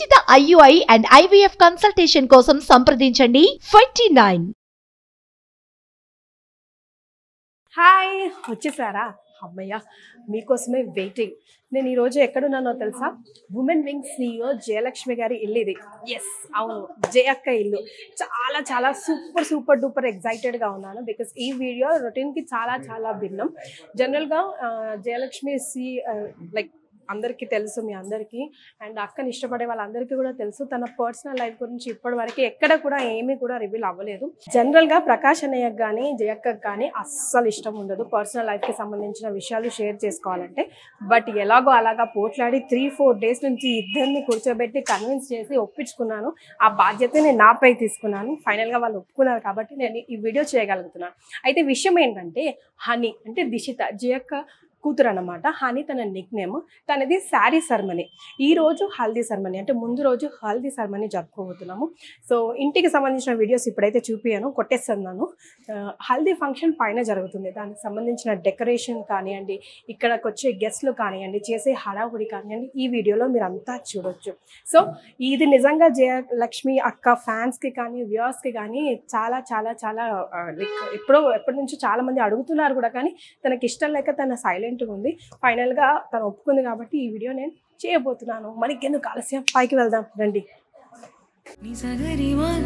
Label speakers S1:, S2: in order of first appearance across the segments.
S1: ఉచిత IUI and IVF consultation కోసం సంప్రదించండి ట్వంటీ నైన్
S2: హాయ్ వచ్చేసారా అమ్మయ్య మీకోసమే వెయిటింగ్ నేను ఈరోజు ఎక్కడున్నానో తెలుసా ఉమెన్ వింగ్ సిఇఓ జయలక్ష్మి గారి ఇల్లు ఇది ఎస్ అవును జయక్క ఇల్లు చాలా చాలా సూపర్ సూపర్ డూపర్ ఎగ్జైటెడ్గా ఉన్నాను బికాస్ ఈ వీడియో రొటీన్కి చాలా చాలా భిన్నం జనరల్గా జయలక్ష్మి సి లైక్ అందరికీ తెలుసు మీ అందరికీ అండ్ అక్కని ఇష్టపడే వాళ్ళందరికీ కూడా తెలుసు తన పర్సనల్ లైఫ్ గురించి ఇప్పటి వరకు ఎక్కడ కూడా ఏమీ కూడా రివీల్ అవ్వలేదు జనరల్గా ప్రకాష్ అన్నయ్యకు కానీ జయక్కకు కానీ అస్సలు ఇష్టం ఉండదు పర్సనల్ లైఫ్కి సంబంధించిన విషయాలు షేర్ చేసుకోవాలంటే బట్ ఎలాగో అలాగా పోట్లాడి త్రీ ఫోర్ డేస్ నుంచి ఇద్దరిని కూర్చోబెట్టి కన్విన్స్ చేసి ఒప్పించుకున్నాను ఆ బాధ్యత నేను నాపై తీసుకున్నాను ఫైనల్గా వాళ్ళు ఒప్పుకున్నారు కాబట్టి నేను ఈ వీడియో చేయగలుగుతున్నాను అయితే విషయం ఏంటంటే హనీ అంటే దిశిత జయక్క కూతురు అనమాట హనీ తన నిక్ నేమ్ తనది శారీ సర్మనీ ఈ రోజు హల్దీ సర్మనీ అంటే ముందు రోజు హల్దీ సర్మనీ జరుపుకోబోతున్నాము సో ఇంటికి సంబంధించిన వీడియోస్ ఇప్పుడైతే చూపించాను కొట్టేస్తున్నాను ఆ, హల్దీ ఫంక్షన్ పైన జరుగుతుంది దానికి సంబంధించిన డెకరేషన్ కానివ్వండి ఇక్కడికి వచ్చే గెస్ట్లు కానివ్వండి చేసే హడావుడి కానివ్వండి ఈ వీడియోలో మీరు అంతా చూడొచ్చు సో ఇది నిజంగా జయలక్ష్మి అక్క ఫ్యాన్స్కి కానీ వ్యూవర్స్కి కానీ చాలా చాలా చాలా లైక్ ఎప్పుడో ఎప్పటి నుంచో చాలా మంది అడుగుతున్నారు కూడా కానీ తనకి ఇష్టం లేక తన సైలెంట్గా ఉంది ఫైనల్గా తను ఒప్పుకుంది కాబట్టి ఈ వీడియో నేను చేయబోతున్నాను మరి ఎందుకు ఆలస్యం పైకి వెళ్దాం రండి
S3: నిజగరి మగ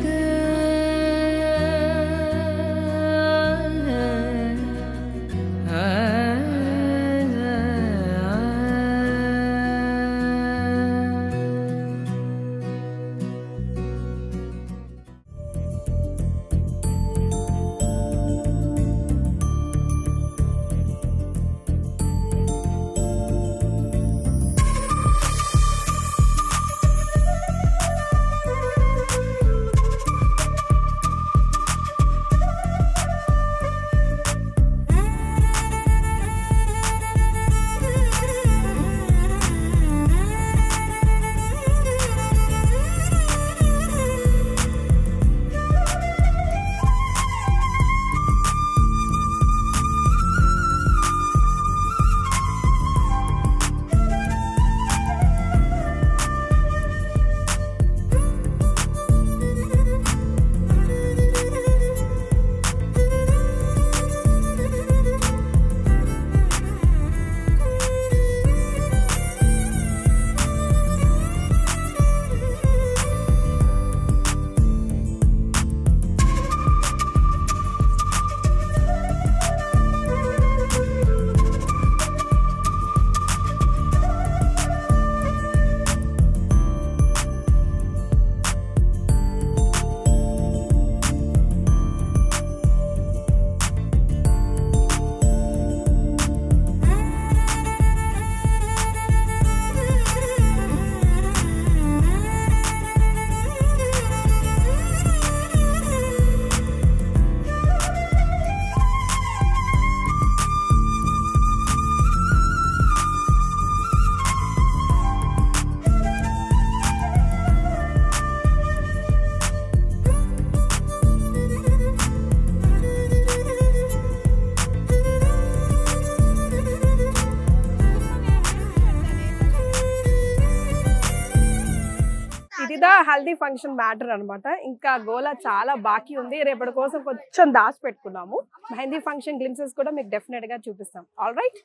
S2: ఇదిదా హల్దీ ఫంక్షన్ మ్యాటర్ అన్నమాట ఇంకా గోల చాలా బాకీ ఉంది రేపటి కోసం కొంచెం దాచి పెట్టుకున్నాము మెహందీ ఫంక్షన్ గ్లిమ్సెస్ కూడా మీకు డెఫినెట్ గా చూపిస్తాం ఆల్ రైట్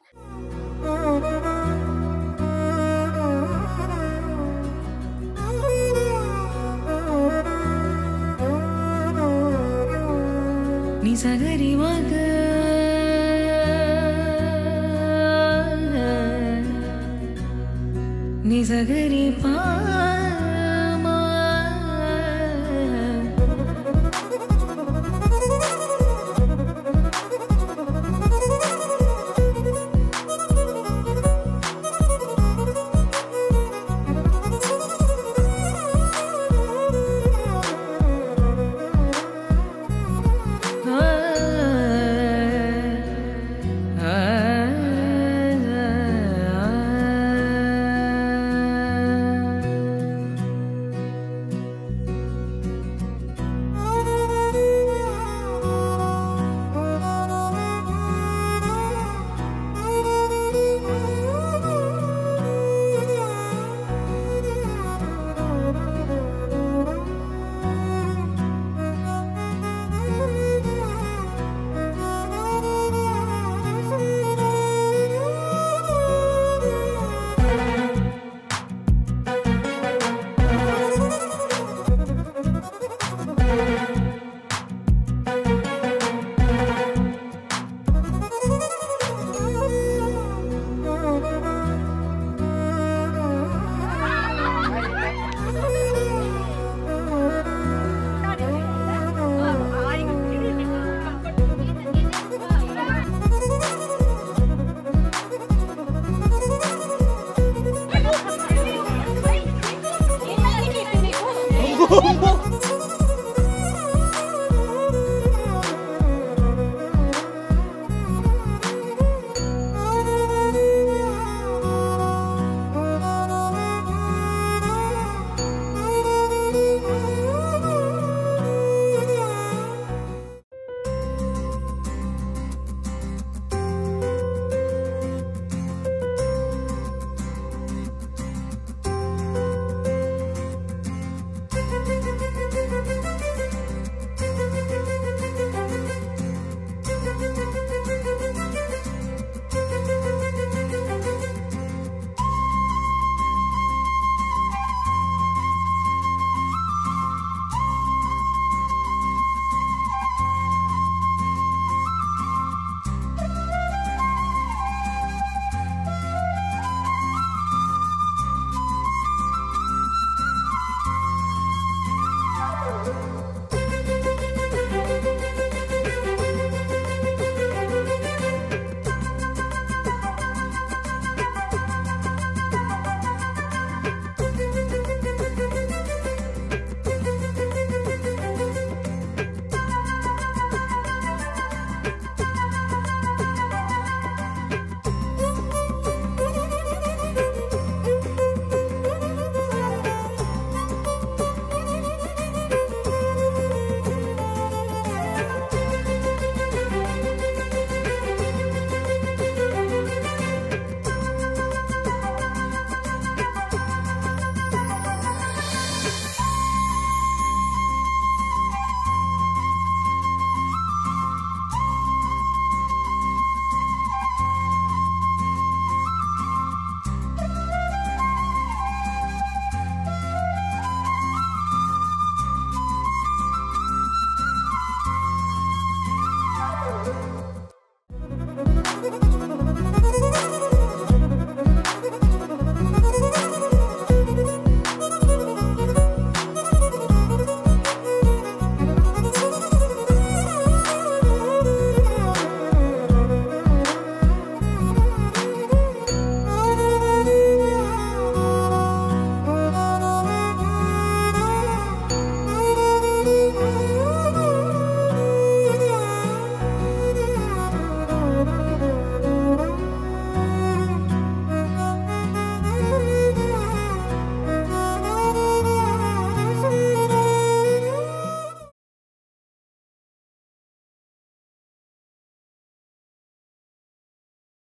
S3: నిజగరి మగ నిజగరి పా